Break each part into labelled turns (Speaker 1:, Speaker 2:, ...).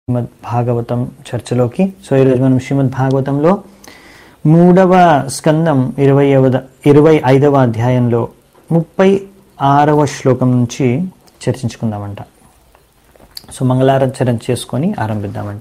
Speaker 1: శ్రీమద్ Bhagavatam చర్చలోకి so ఈరోజు మనం శ్రీమద్ భాగవతంలో మూడవ స్కందం ఇరవైవ ఇరవై ఐదవ అధ్యాయంలో ముప్పై ఆరవ శ్లోకం నుంచి చర్చించుకుందామంట సో మంగళారాచరణ చేసుకొని ఆరంభిద్దామంట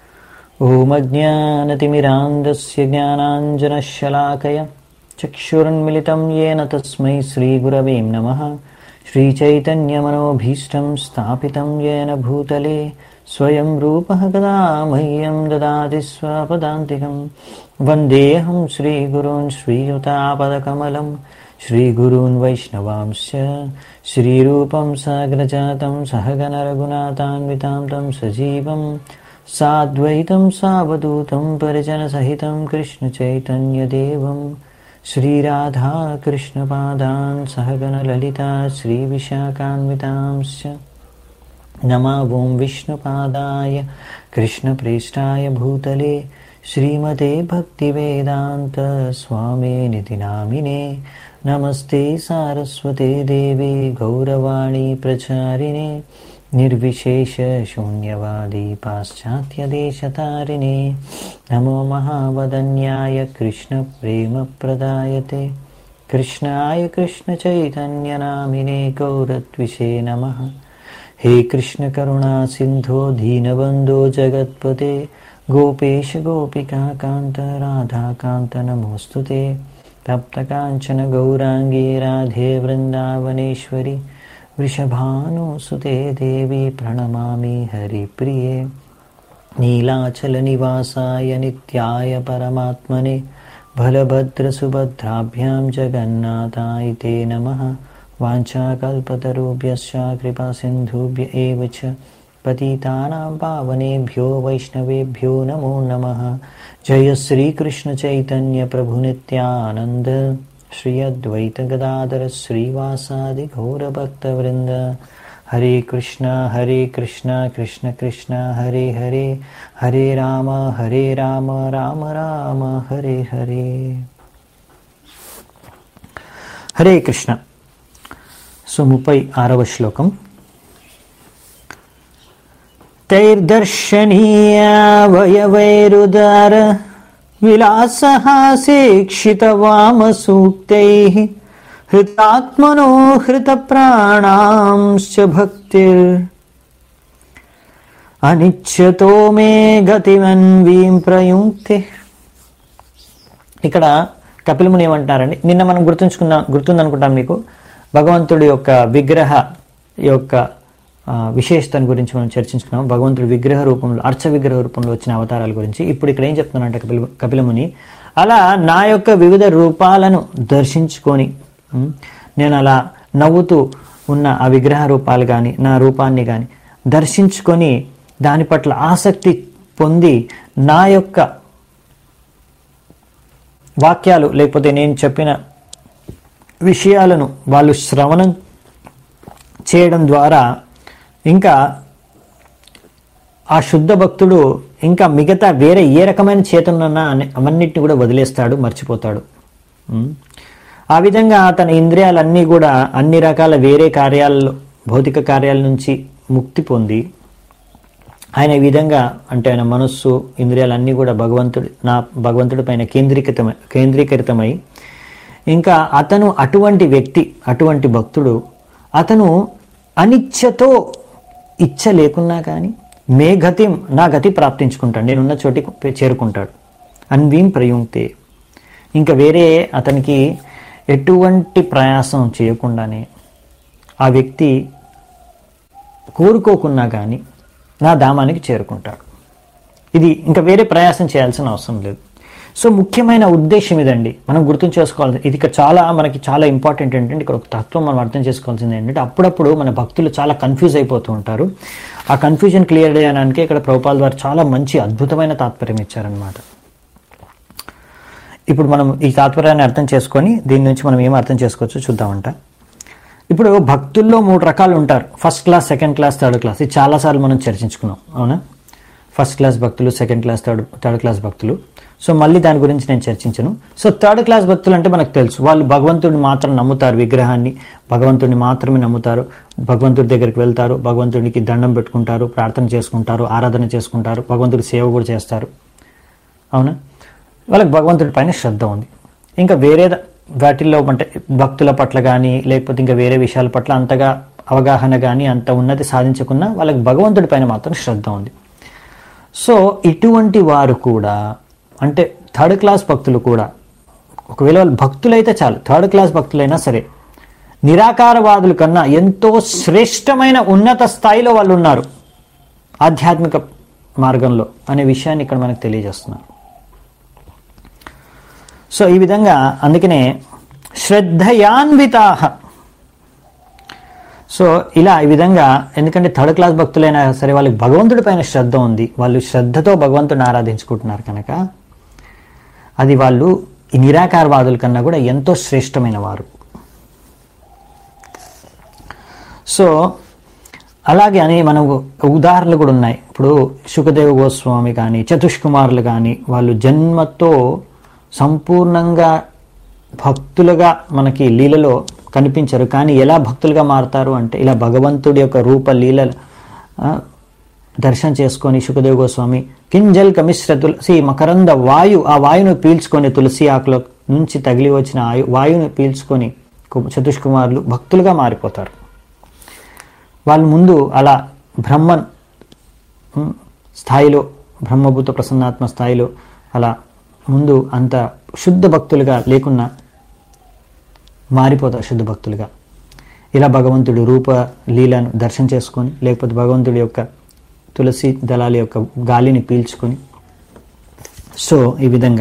Speaker 1: ఓమజ్ఞానతిమిరాంధస్య జ్ఞానాంజనశలాకయ చక్షురున్మిళితం येन తస్మై శ్రీగురవే నమः श्रीचैतन्यमनोभीष्टं स्थापितं येन भूतले स्वयं रूपः कदा मह्यं ददाति स्वपदान्तिकं वन्देऽहं श्रीगुरून् श्रीयुतापदकमलं श्रीगुरून् वैष्णवांश्च श्रीरूपं साग्रजातं सहगनरघुनाथान्वितां तं सजीवं साद्वैतं सावधूतं परिजनसहितं कृष्णचैतन्यदेवं श्रीराधा कृष्णपादान् सहगणललिता श्रीविशाखान्वितांश्च नमावों विष्णुपादाय कृष्णप्रेष्ठाय भूतले श्रीमते भक्तिवेदान्तस्वामिनिति नामिने नमस्ते सारस्वते देवे गौरवाणी प्रचारिणे निर्विशेषशून्यवादी पाश्चात्यदेशतारिणे नमो महावदन्याय कृष्णप्रेमप्रदायते कृष्णाय कृष्णचैतन्यनामिने गौरत्विषे नमः हे कृष्णकरुणा सिन्धो दीनबन्धो जगत्पते गोपेश गोपिकान्त राधाकान्त नमोऽस्तु ते तप्तकाञ्चन गौराङ्गी राधे वृन्दावनेश्वरि वृषभानुसुते देवी प्रणमामि हरिप्रिये नीलाचलनिवासाय नित्याय परमात्मने बलभद्रसुभद्राभ्यां जगन्नाथाय ते नमः वाञ्छाकल्पतरुभ्यश्च कृपासिन्धुभ्य एव च पतितानां पावनेभ्यो वैष्णवेभ्यो नमो नमः जय श्रीकृष्णचैतन्यप्रभुनित्यानन्द श्री अद्वैतगदाधर श्रीवासादिघोरभक्तवृन्द हरे कृष्ण हरे कृष्ण कृष्ण कृष्ण हरे हरे हरे राम हरे राम राम राम हरे हरे హరే కృష్ణ సో ముప్పై ఆరవ శ్లోకం తైర్దర్శనీయవయవైరుదార విలాసహాసేక్షితవామసూక్తైः హృతాత్మనో హృతప్రాణాంశ్చ భక్తిర్ అనిచ్యతో మే గతిమన్వీం ప్రయుక్తే ఇక్కడ కపిలముని ఏమంటారండి నిన్న మనం గుర్తుంచుకున్నాం గుర్తుందనుకుంటాం మీకు భగవంతుడి యొక్క విగ్రహ యొక్క ఆ, విశేషతను గురించి మనం చర్చించుకున్నాం భగవంతుడి విగ్రహ రూపంలో అర్చ విగ్రహ రూపంలో వచ్చిన అవతారాల గురించి ఇప్పుడు ఇక్కడ ఏం చెప్తున్నానంటే కపిల కపిలముని అలా నా యొక్క వివిధ రూపాలను దర్శించుకొని ఉమ్, నేను అలా నవ్వుతూ ఉన్న ఆ విగ్రహ రూపాలు కానీ నా రూపాన్ని కానీ దర్శించుకొని దాని పట్ల ఆసక్తి పొంది నా యొక్క వాక్యాలు లేకపోతే నేను చెప్పిన విషయాలను వాళ్ళు శ్రవణం చేయడం ద్వారా ఇంకా ఆ శుద్ధ భక్తుడు ఇంకా మిగతా వేరే ఏ రకమైన చేతనున్నా అవన్నిటిని కూడా వదిలేస్తాడు మర్చిపోతాడు ఉమ్. ఆ విధంగా తన ఇంద్రియాలన్నీ కూడా అన్ని రకాల వేరే కార్యాలలో భౌతిక కార్యాల నుంచి ముక్తి పొంది ఆయన ఈ విధంగా అంటే ఆయన మనస్సు ఇంద్రియాలన్నీ కూడా భగవంతుడి నా భగవంతుడి పైన కేంద్రీకృతమై కేంద్రీకృతమై ఇంకా అతను అటువంటి వ్యక్తి అటువంటి భక్తుడు అతను అనిచ్ఛతో ఇచ్చ లేకున్నా కానీ మే గతి నా గతి ప్రాప్తించుకుంటాడు నేనున్న చోటికి చేరుకుంటాడు అన్వీం ప్రయుక్తే ఇంకా వేరే అతనికి ఎటువంటి ప్రయాసం చేయకుండానే ఆ వ్యక్తి కోరుకోకున్నా కానీ నా ధామానికి చేరుకుంటాడు ఇది ఇంకా వేరే ప్రయాసం చేయాల్సిన అవసరం లేదు సో ముఖ్యమైన ఉద్దేశం ఇదండి మనం గుర్తు చేసుకోవాలి ఇది ఇక్కడ చాలా మనకి చాలా ఇంపార్టెంట్ ఏంటంటే ఇక్కడ ఒక తత్వం మనం అర్థం చేసుకోవాల్సింది ఏంటంటే అప్పుడప్పుడు మన భక్తులు చాలా కన్ఫ్యూజ్ అయిపోతూ ఉంటారు ఆ కన్ఫ్యూజన్ క్లియర్ చేయడానికి ఇక్కడ ప్రభుపాల్ వారు చాలా మంచి అద్భుతమైన తాత్పర్యం ఇచ్చారనమాట ఇప్పుడు మనం ఈ తాత్పర్యాన్ని అర్థం చేసుకొని దీని నుంచి మనం ఏం అర్థం చేసుకోవచ్చో చూద్దామంట ఇప్పుడు భక్తుల్లో మూడు రకాలు ఉంటారు first class second class third class ఇది చాలాసార్లు మనం చర్చించుకున్నాం అవునా ఫస్ట్ క్లాస్ భక్తులు second class third third class భక్తులు సో మళ్ళీ దాని గురించి నేను చర్చించను సో థర్డ్ క్లాస్ భక్తులు అంటే మనకు తెలుసు వాళ్ళు భగవంతుడిని మాత్రం నమ్ముతారు విగ్రహాన్ని భగవంతుడిని మాత్రమే నమ్ముతారు భగవంతుడి దగ్గరికి వెళ్తారు భగవంతుడికి దండం పెట్టుకుంటారు ప్రార్థన చేసుకుంటారు ఆరాధన చేసుకుంటారు భగవంతుడి సేవ కూడా చేస్తారు అవునా వాళ్ళకి భగవంతుడి పైన శ్రద్ధ ఉంది ఇంకా వేరే ద- వాటిల్లో అంటే భక్తుల పట్ల కానీ లేకపోతే ఇంకా వేరే విషయాల పట్ల అంతగా అవగాహన కానీ అంత ఉన్నతి సాధించకున్నా వాళ్ళకి భగవంతుడి పైన మాత్రం శ్రద్ధ ఉంది సో ఇటువంటి వారు కూడా అంటే థర్డ్ క్లాస్ భక్తులు కూడా ఒకవేళ వాళ్ళు భక్తులైతే చాలు థర్డ్ క్లాస్ భక్తులైనా సరే నిరాకారవాదుల కన్నా ఎంతో శ్రేష్టమైన ఉన్నత స్థాయిలో వాళ్ళు ఉన్నారు ఆధ్యాత్మిక మార్గంలో అనే విషయాన్ని ఇక్కడ మనకు తెలియజేస్తున్నారు సో ఈ విధంగా అందుకనే శ్రద్ధయాన్వితాహ సో ఇలా ఈ విధంగా ఎందుకంటే థర్డ్ క్లాస్ భక్తులైనా సరే వాళ్ళకి భగవంతుడి పైన శ్రద్ధ ఉంది వాళ్ళు శ్రద్ధతో భగవంతుడిని ఆరాధించుకుంటున్నారు కనుక అది వాళ్ళు ఈ నిరాకారవాదుల కన్నా కూడా ఎంతో శ్రేష్టమైన వారు సో అలాగే అని మనకు ఉదాహరణలు కూడా ఉన్నాయి ఇప్పుడు సుఖదేవ గోస్వామి కానీ చతుష్కుమారులు కానీ వాళ్ళు జన్మతో సంపూర్ణంగా భక్తులుగా మనకి లీలలో కనిపించరు కానీ ఎలా భక్తులుగా మారుతారు అంటే ఇలా భగవంతుడి యొక్క రూప లీల ఆ, దర్శనం చేసుకొని సుఖదేవ గోస్వామి కింజల్ కమిశ్ర తులసి మకరంద వాయు ఆ వాయును పీల్చుకొని తులసి ఆకుల నుంచి తగిలి వచ్చిన ఆయు వాయువుని పీల్చుకొని కు- చతుష్కుమారులు భక్తులుగా మారిపోతారు వాళ్ళు ముందు అలా బ్రహ్మన్ ఉమ్, స్థాయిలో బ్రహ్మభూత ప్రసన్నాత్మ స్థాయిలో అలా ముందు అంత శుద్ధ భక్తులుగా లేకున్నా మారిపోతారు శుద్ధ భక్తులుగా ఇలా భగవంతుడి రూప లీలను దర్శనం చేసుకొని లేకపోతే భగవంతుడి యొక్క తులసి దళాల యొక్క గాలిని పీల్చుకొని సో ఈ విధంగా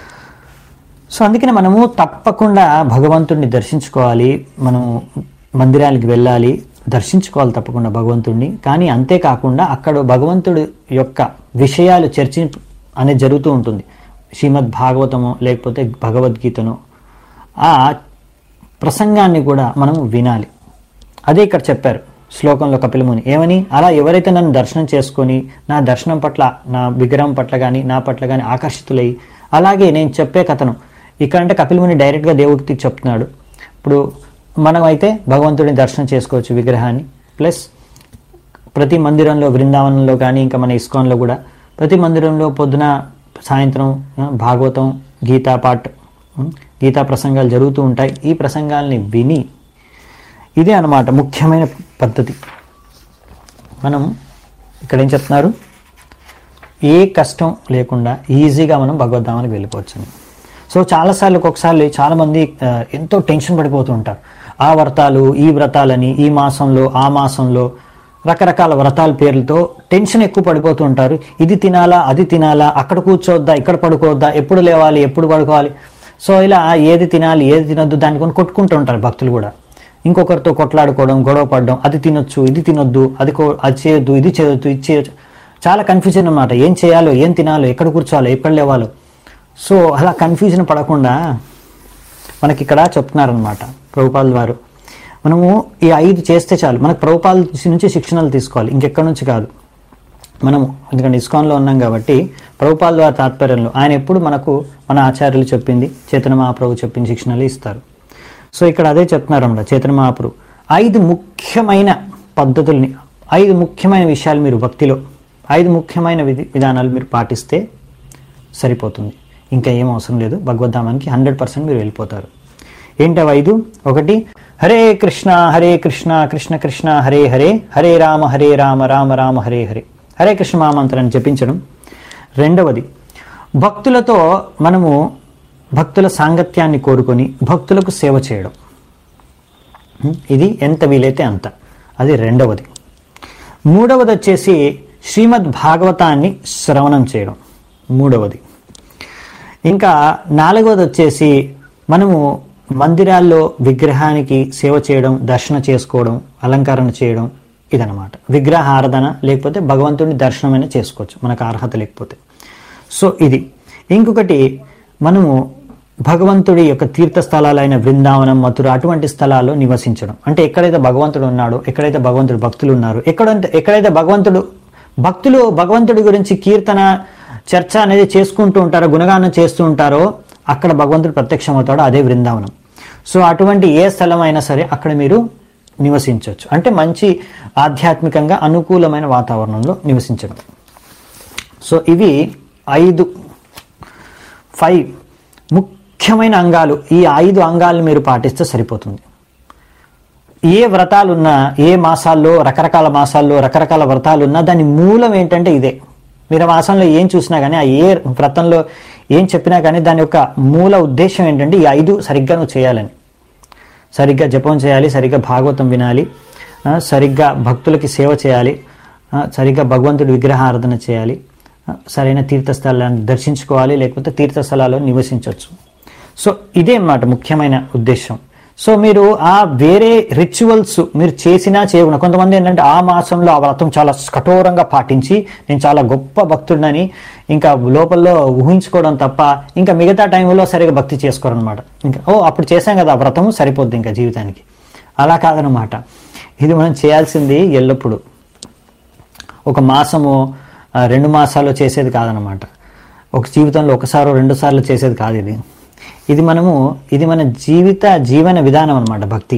Speaker 1: సో అందుకనే మనము తప్పకుండా భగవంతుడిని దర్శించుకోవాలి మనము మందిరానికి వెళ్ళాలి దర్శించుకోవాలి తప్పకుండా భగవంతుడిని కానీ అంతేకాకుండా అక్కడ భగవంతుడి యొక్క విషయాలు చర్చ అనేది జరుగుతూ ఉంటుంది శ్రీమద్ భాగవతమో లేకపోతే భగవద్గీతనో ఆ ప్రసంగాన్ని కూడా మనం వినాలి అదే ఇక్కడ చెప్పారు శ్లోకంలో కపిలముని ఏమని అలా ఎవరైతే నన్ను దర్శనం చేసుకొని నా దర్శనం పట్ల నా విగ్రహం పట్ల కానీ నా పట్ల కానీ ఆకర్షితులై అలాగే నేను చెప్పే కథను ఇక్కడ అంటే కపిలముని డైరెక్ట్గా దేవుడికి చెప్తున్నాడు ఇప్పుడు మనం అయితే భగవంతుడిని దర్శనం చేసుకోవచ్చు విగ్రహాన్ని ప్లస్ ప్రతి మందిరంలో బృందావనంలో కానీ ఇంకా మన ఇస్కాన్లో కూడా ప్రతి మందిరంలో పొద్దున సాయంత్రం ఆ, భాగవతం గీతా పాఠ్ ఉం, గీతా ప్రసంగాలు జరుగుతూ ఉంటాయి ఈ ప్రసంగాల్ని విని ఇదే అన్నమాట ముఖ్యమైన పద్ధతి మనం ఇక్కడ ఏం చెప్తున్నారు ఏ కష్టం లేకుండా ఈజీగా మనం భగవద్ధామానికి వెళ్ళిపోవచ్చు సో చాలాసార్లు ఒక్కొక్కసారి చాలామంది ఆ, ఎంతో టెన్షన్ పడిపోతూ ఉంటారు ఆ వ్రతాలు ఈ వ్రతాలని ఈ మాసంలో ఆ మాసంలో రకరకాల వ్రతాల పేర్లతో టెన్షన్ ఎక్కువ పడిపోతూ ఉంటారు ఇది తినాలా అది తినాలా అక్కడ కూర్చోవద్దా ఇక్కడ పడుకోవద్దా ఎప్పుడు లేవాలి ఎప్పుడు పడుకోవాలి సో ఇలా ఏది తినాలి ఏది తినొద్దు దాన్ని కొని కొట్టుకుంటూ ఉంటారు భక్తులు కూడా ఇంకొకరితో కొట్లాడుకోవడం గొడవ పడడం అది తినొచ్చు ఇది తినొద్దు అది కో- అది చేయొద్దు ఇది చేయొద్దు ఇది చేయొచ్చు చాలా కన్ఫ్యూజన్ అన్నమాట ఏం చేయాలో ఏం తినాలో ఎక్కడ కూర్చోవాలో ఎక్కడ లేవాలో సో అలా కన్ఫ్యూజన్ పడకుండా మనకి ఇక్కడ చెప్తున్నారనమాట ప్రభుపాల్ వారు మనము ఈ ఐదు చేస్తే చాలు మనకు ప్రభుపాల్ నుంచి శిక్షణలు తీసుకోవాలి ఇంకెక్కడి నుంచి కాదు మనము ఎందుకంటే ఇస్కాన్లో ఉన్నాం కాబట్టి ప్రభుపాల్ వారి తాత్పర్యంలో ఆయన ఎప్పుడు మనకు మన ఆచార్యులు చెప్పింది చేతన మహాప్రభు చెప్పిన శిక్షణలు ఇస్తారు సో ఇక్కడ అదే చెప్తున్నారు అన్నమాట చేతన మహాప్రభు ఐదు ముఖ్యమైన పద్ధతుల్ని ఐదు ముఖ్యమైన విషయాలు మీరు భక్తిలో ఐదు ముఖ్యమైన విధి విధానాలు మీరు పాటిస్తే సరిపోతుంది ఇంకా ఏం అవసరం లేదు భగవద్ధామానికి హండ్రెడ్ పర్సెంట్ మీరు వెళ్ళిపోతారు ఏంటి అవి ఐదు ఒకటి హరే కృష్ణ హరే కృష్ణ కృష్ణ కృష్ణ హరే హరే హరే రామ హరే రామ రామ రామ హరే హరే హరే కృష్ణ మహామంత్రాన్ని జపించడం రెండవది భక్తులతో మనము భక్తుల సాంగత్యాన్ని కోరుకొని భక్తులకు సేవ చేయడం ఇది ఎంత వీలైతే అంత అది రెండవది మూడవది వచ్చేసి శ్రీమద్ భాగవతాన్ని శ్రవణం చేయడం మూడవది ఇంకా నాలుగవది వచ్చేసి మనము మందిరాల్లో విగ్రహానికి సేవ చేయడం దర్శన చేసుకోవడం అలంకరణ చేయడం ఇదనమాట విగ్రహ ఆరాధన లేకపోతే భగవంతుడిని దర్శనమైనా చేసుకోవచ్చు మనకు అర్హత లేకపోతే సో ఇది ఇంకొకటి మనము భగవంతుడి యొక్క తీర్థ స్థలాలైన బృందావనం మథుర అటువంటి స్థలాల్లో నివసించడం అంటే ఎక్కడైతే భగవంతుడు ఉన్నాడో ఎక్కడైతే భగవంతుడు భక్తులు ఉన్నారో ఎక్కడంటే ఎక్కడైతే భగవంతుడు భక్తులు భగవంతుడి గురించి కీర్తన చర్చ అనేది చేసుకుంటూ ఉంటారో గుణగానం చేస్తూ ఉంటారో అక్కడ భగవంతుడు ప్రత్యక్షమవుతాడో అదే బృందావనం సో అటువంటి ఏ స్థలం అయినా సరే అక్కడ మీరు నివసించవచ్చు అంటే మంచి ఆధ్యాత్మికంగా అనుకూలమైన వాతావరణంలో నివసించడం సో ఇవి ఐదు ఫైవ్ ముఖ్యమైన అంగాలు ఈ ఐదు అంగాలను మీరు పాటిస్తే సరిపోతుంది ఏ వ్రతాలున్నా ఏ మాసాల్లో రకరకాల మాసాల్లో రకరకాల వ్రతాలున్నా దాని మూలం ఏంటంటే ఇదే మీరు ఆ మాసంలో ఏం చూసినా కానీ ఆ ఏ వ్రతంలో ఏం చెప్పినా కానీ దాని యొక్క మూల ఉద్దేశం ఏంటంటే ఈ ఐదు సరిగ్గా నువ్వు చేయాలని సరిగ్గా జపం చేయాలి సరిగ్గా భాగవతం వినాలి ఆ, సరిగ్గా భక్తులకి సేవ చేయాలి ఆ, సరిగ్గా భగవంతుడి విగ్రహారాధన చేయాలి ఆ, సరైన తీర్థస్థలాన్ని దర్శించుకోవాలి లేకపోతే తీర్థస్థలాల్లో నివసించవచ్చు సో ఇదే అన్నమాట ముఖ్యమైన ఉద్దేశం సో మీరు ఆ వేరే రిచువల్స్ మీరు చేసినా చేయకుండా కొంతమంది ఏంటంటే ఆ మాసంలో ఆ వ్రతం చాలా కఠోరంగా పాటించి నేను చాలా గొప్ప భక్తుడినని ఇంకా లోపల ఊహించుకోవడం తప్ప ఇంకా మిగతా టైంలో సరిగా భక్తి చేసుకోరనమాట ఇంకా ఓ అప్పుడు చేశాం కదా ఆ వ్రతము సరిపోద్ది ఇంకా జీవితానికి అలా కాదనమాట ఇది మనం చేయాల్సింది ఎల్లప్పుడూ ఒక మాసము ఆ, రెండు మాసాలు చేసేది కాదనమాట ఒక జీవితంలో ఒకసారి రెండు సార్లు చేసేది కాదు ఇది ఇది మనము ఇది మన జీవిత జీవన విధానం అనమాట భక్తి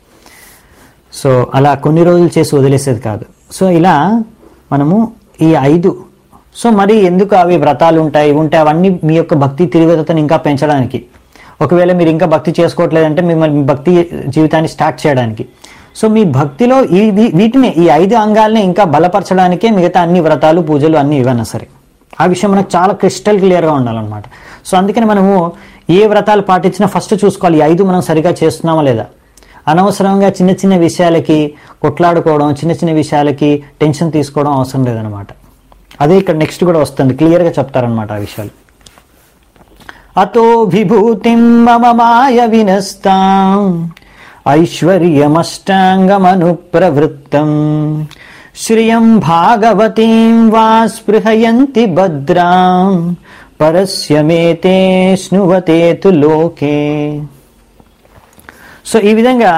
Speaker 1: సో అలా కొన్ని రోజులు చేసి వదిలేసేది కాదు సో ఇలా మనము ఈ ఐదు సో మరి ఎందుకు అవి వ్రతాలు ఉంటాయి ఉంటే అవన్నీ మీ యొక్క భక్తి తీవ్రతను ఇంకా పెంచడానికి ఒకవేళ మీరు ఇంకా భక్తి చేసుకోవట్లేదంటే మిమ్మల్ని మీ భక్తి జీవితాన్ని స్టార్ట్ చేయడానికి సో మీ భక్తిలో ఈ వీ- వీటిని ఈ ఐదు అంగాల్ని ఇంకా బలపరచడానికే మిగతా అన్ని వ్రతాలు పూజలు అన్ని ఇవన్నా సరే ఆ విషయం మనకు చాలా క్రిస్టల్ క్లియర్గా ఉండాలన్నమాట సో అందుకని మనము ఏ వ్రతాలు పాటించినా ఫస్ట్ చూసుకోవాలి ఈ ఐదు మనం సరిగా చేస్తున్నామా లేదా అనవసరంగా చిన్న చిన్న విషయాలకి కొట్లాడుకోవడం చిన్న చిన్న విషయాలకి టెన్షన్ తీసుకోవడం అవసరం లేదనమాట అదే ఇక్కడ నెక్స్ట్ కూడా వస్తుంది క్లియర్గా చెప్తారనమాట ఆ విషయాలు అతో విభూతిం మమ మాయ వినస్తాం ఐశ్వర్యమష్టాంగమను ప్రవృత్తం శ్రియం భాగవతీం వా స్పృహయంతి భద్రాం పరస్యమేతే స్నువతేతు లోకే సో ఈ విధంగా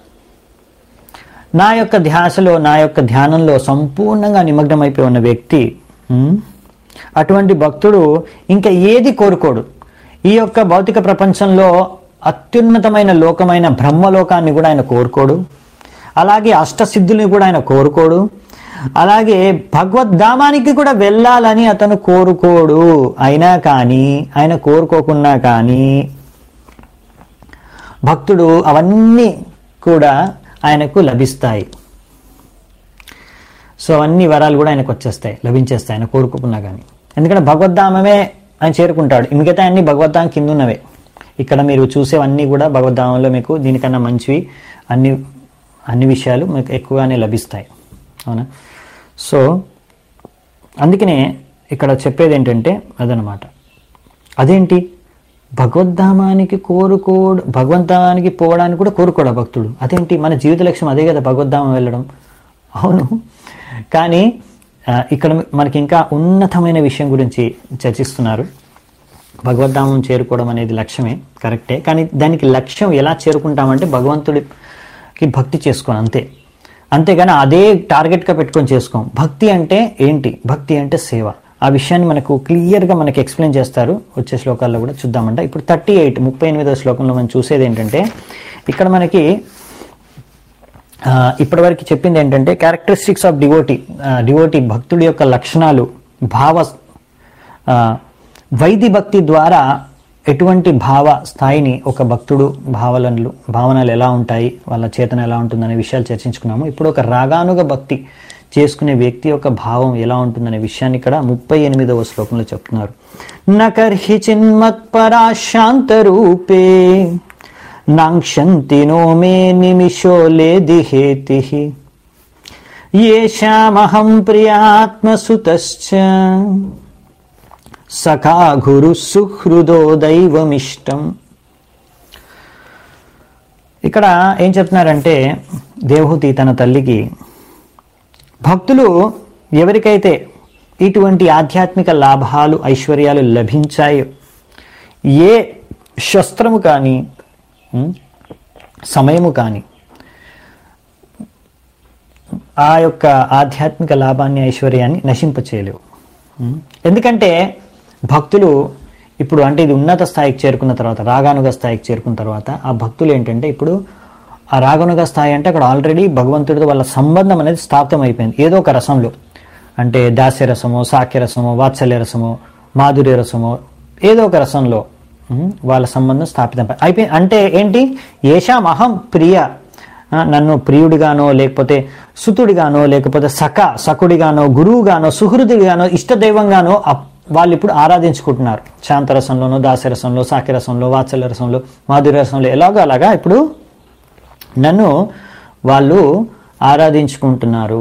Speaker 1: నా యొక్క ధ్యాసలో నా యొక్క ధ్యానంలో సంపూర్ణంగా నిమగ్నమైపోయి ఉన్న వ్యక్తి ఉమ్, అటువంటి భక్తుడు ఇంకా ఏది కోరుకోడు ఈ యొక్క భౌతిక ప్రపంచంలో అత్యున్నతమైన లోకమైన బ్రహ్మలోకాన్ని కూడా ఆయన కోరుకోడు అలాగే అష్టసిద్ధుల్ని కూడా ఆయన కోరుకోడు అలాగే భగవద్ధామానికి కూడా వెళ్ళాలని అతను కోరుకోడు అయినా కానీ ఆయన కోరుకోకున్నా కానీ భక్తుడు అవన్నీ కూడా ఆయనకు లభిస్తాయి సో అన్ని వరాలు కూడా ఆయనకు వచ్చేస్తాయి లభించేస్తాయి ఆయన కోరుకున్నా కానీ ఎందుకంటే భగవద్ధామమే ఆయన చేరుకుంటాడు మిగతా అన్ని భగవద్ధామం కింద ఉన్నవే ఇక్కడ మీరు చూసేవన్నీ కూడా భగవద్ధామంలో మీకు దీనికన్నా మంచివి అన్ని అన్ని విషయాలు మీకు ఎక్కువగానే లభిస్తాయి అవునా సో అందుకనే ఇక్కడ చెప్పేది ఏంటంటే అదనమాట అదేంటి భగవద్ధామానికి కోరుకోడు భగవంతానికి పోవడానికి కూడా కోరుకోడా భక్తుడు అదేంటి మన జీవిత లక్ష్యం అదే కదా భగవద్ధామం వెళ్ళడం అవును కానీ ఆ, ఇక్కడ మనకి ఇంకా ఉన్నతమైన విషయం గురించి చర్చిస్తున్నారు భగవద్ధామం చేరుకోవడం అనేది లక్ష్యమే కరెక్టే కానీ దానికి లక్ష్యం ఎలా చేరుకుంటామంటే భగవంతుడికి భక్తి చేసుకోను అంతే అంతేగాని అదే టార్గెట్గా పెట్టుకొని చేసుకోం భక్తి అంటే ఏంటి భక్తి అంటే సేవ ఆ విషయాన్ని మనకు క్లియర్గా మనకి ఎక్స్ప్లెయిన్ చేస్తారు వచ్చే శ్లోకాల్లో కూడా చూద్దామంట ఇప్పుడు థర్టీ ఎయిట్ ముప్పై ఎనిమిదో శ్లోకంలో మనం చూసేది ఏంటంటే ఇక్కడ మనకి ఆ, ఇప్పటివరకు చెప్పింది ఏంటంటే క్యారెక్టరిస్టిక్స్ ఆఫ్ డివోటీ డివోటీ భక్తుడి యొక్క లక్షణాలు భావ ఆ, వైది భక్తి ద్వారా ఎటువంటి భావ స్థాయిని ఒక భక్తుడు భావనలు భావనలు ఎలా ఉంటాయి వాళ్ళ చేతన ఎలా ఉంటుందనే విషయాలు చర్చించుకున్నాము ఇప్పుడు ఒక రాగానుగ భక్తి చేసుకునే వ్యక్తి యొక్క భావం ఎలా ఉంటుందనే విషయాన్ని ఇక్కడ ముప్పై ఎనిమిదవ శ్లోకంలో చెప్తున్నారు నకర్హి చిన్మత్పరాశాంతరూపే నాంక్షంతి నో మే నిమిషోలే దిహేతి ఏషామహం ప్రియాత్మసుతశ్చ సఖా గురు సుహృదో దైవమిష్టం ఇక్కడ ఏం చెప్తున్నారంటే దేవహూతి తన తల్లికి భక్తులు ఎవరికైతే ఇటువంటి ఆధ్యాత్మిక లాభాలు ఐశ్వర్యాలు లభించాయో ఏ శస్త్రము కానీ ఉం, సమయము కానీ ఆ యొక్క ఆధ్యాత్మిక లాభాన్ని ఐశ్వర్యాన్ని నశింపచేయలేవు ఉం? ఎందుకంటే భక్తులు ఇప్పుడు అంటే ఇది ఉన్నత స్థాయికి చేరుకున్న తర్వాత రాగానుగ స్థాయికి చేరుకున్న తర్వాత ఆ భక్తులు ఏంటంటే ఇప్పుడు ఆ రాగానుగ స్థాయి అంటే అక్కడ ఆల్రెడీ భగవంతుడితో వాళ్ళ సంబంధం అనేది స్థాపితం అయిపోయింది ఏదో ఒక రసంలో అంటే దాస్య రసమో సాక్య రసమో వాత్సల్య రసమో మాధుర్య రసమో ఏదో ఒక రసంలో ఉం, వాళ్ళ సంబంధం స్థాపితం అయిపోయి అంటే ఏంటి ఏషాం అహం ప్రియ ఆ, నన్ను ప్రియుడిగానో లేకపోతే సుతుడిగానో లేకపోతే సఖ సకుడిగానో గురువుగానో సుహృదిగానో ఇష్టదైవంగానో అప్- వాళ్ళు ఇప్పుడు ఆరాధించుకుంటున్నారు శాంతరసంలోనో దాసరసంలో సాక్యరసంలో వాత్సల్య రసంలో మాధుర్య రసంలో ఎలాగో అలాగా ఇప్పుడు నన్ను వాళ్ళు ఆరాధించుకుంటున్నారు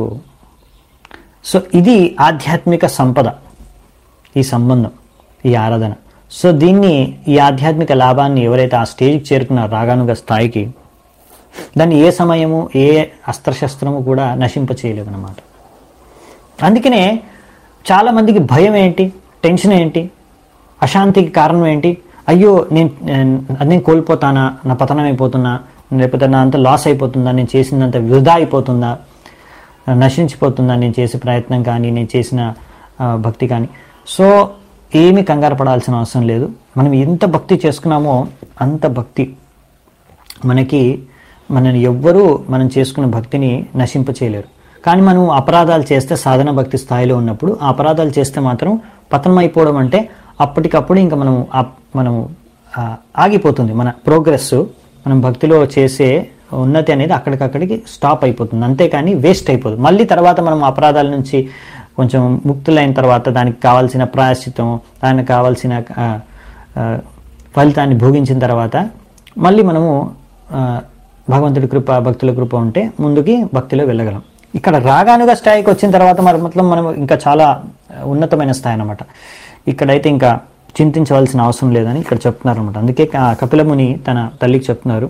Speaker 1: సో ఇది ఆధ్యాత్మిక సంపద ఈ సంబంధం ఈ ఆరాధన సో దీన్ని ఈ ఆధ్యాత్మిక లాభాన్ని ఎవరైతే ఆ స్టేజ్కి చేరుకున్నారో రాగానుగ స్థాయికి దాన్ని ఏ సమయము ఏ అస్త్రశస్త్రము కూడా నశింప చేయలేదన్నమాట అందుకనే చాలా మందికి భయం ఏంటి టెన్షన్ ఏంటి అశాంతికి కారణం ఏంటి అయ్యో నేను నేను- అది నేను కోల్పోతానా నా పతనం అయిపోతున్నా లేకపోతే నా అంత లాస్ అయిపోతుందా నేను చేసిందంత వృధా అయిపోతుందా నశించిపోతుందా నేను చేసే ప్రయత్నం కానీ నేను చేసిన ఆ, భక్తి కానీ సో ఏమీ కంగారు పడాల్సిన అవసరం లేదు మనం ఎంత భక్తి చేసుకున్నామో అంత భక్తి మనకి మనని ఎవ్వరూ మనం చేసుకున్న భక్తిని నశింప చేయలేరు కానీ మనం అపరాధాలు చేస్తే సాధన భక్తి స్థాయిలో ఉన్నప్పుడు ఆ అపరాధాలు చేస్తే మాత్రం పతనం అయిపోవడం అంటే అప్పటికప్పుడు ఇంకా మనం ఆప్- మనము ఆ, ఆగిపోతుంది మన ప్రోగ్రెస్ మనం భక్తిలో చేసే ఉన్నతి అనేది అక్కడికక్కడికి స్టాప్ అయిపోతుంది అంతేకాని వేస్ట్ అయిపోతుంది మళ్ళీ తర్వాత మనం అపరాధాల నుంచి కొంచెం ముక్తులైన తర్వాత దానికి కావాల్సిన ప్రాయశ్చితం దానికి కావాల్సిన ఆ, ఆ, ఫలితాన్ని భోగించిన తర్వాత మళ్ళీ మనము ఆ, భగవంతుడి కృప భక్తుల కృప ఉంటే ముందుకి భక్తిలో వెళ్ళగలం ఇక్కడ రాగానుగా స్థాయికి వచ్చిన తర్వాత మరి మొత్తం మనం ఇంకా చాలా ఉన్నతమైన స్థాయి అనమాట ఇక్కడైతే ఇంకా చింతించవలసిన అవసరం లేదని ఇక్కడ చెప్తున్నారు అనమాట అందుకే క- కపిలముని తన తల్లికి చెప్తున్నారు